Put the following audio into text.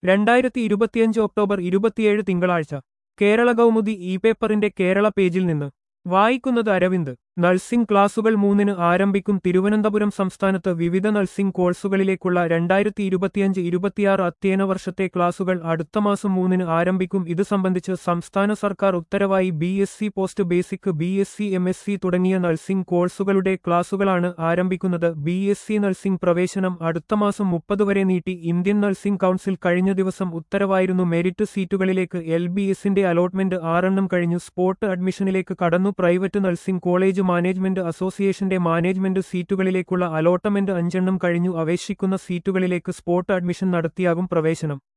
രണ്ടായിരത്തി ഇരുപത്തിയഞ്ച് ഒക്ടോബർ ഇരുപത്തിയേഴ് തിങ്കളാഴ്ച കേരള കൗമുദി ഇ പേപ്പറിന്റെ കേരള പേജിൽ നിന്ന് വായിക്കുന്നത് അരവിന്ദ് നഴ്സിംഗ് ക്ലാസുകൾ മൂന്നിന് ആരംഭിക്കും തിരുവനന്തപുരം സംസ്ഥാനത്ത് വിവിധ നഴ്സിംഗ് കോഴ്സുകളിലേക്കുള്ള രണ്ടായിരത്തി ഇരുപത്തിയഞ്ച് ഇരുപത്തിയാറ് അധ്യയന വർഷത്തെ ക്ലാസുകൾ അടുത്ത മാസം മൂന്നിന് ആരംഭിക്കും ഇത് സംബന്ധിച്ച് സംസ്ഥാന സർക്കാർ ഉത്തരവായി B S C post basic B S C M S C തുടങ്ങിയ നഴ്സിംഗ് കോഴ്സുകളുടെ ക്ലാസുകളാണ് ആരംഭിക്കുന്നത് ബി എസ് സി നഴ്സിംഗ് പ്രവേശനം അടുത്ത മാസം മുപ്പത് വരെ നീട്ടി ഇന്ത്യൻ നഴ്സിംഗ് കൗൺസിൽ കഴിഞ്ഞ ദിവസം ഉത്തരവായിരുന്നു മെരിറ്റ് സീറ്റുകളിലേക്ക് എൽ ബി എസിന്റെ അലോട്ട്മെന്റ് ആറെണ്ണം കഴിഞ്ഞു സ്പോട്ട് അഡ്മിഷനിലേക്ക് കടന്നു പ്രൈവറ്റ് നഴ്സിംഗ് കോളേജ് മാനേജ്മെന്റ് അസോസിയേഷന്റെ മാനേജ്മെന്റ് സീറ്റുകളിലേക്കുള്ള അലോട്ട്മെന്റ് അഞ്ചെണ്ണം കഴിഞ്ഞു അപേക്ഷിക്കുന്ന സീറ്റുകളിലേക്ക് സ്പോട്ട് അഡ്മിഷൻ നടത്തിയാകും പ്രവേശനം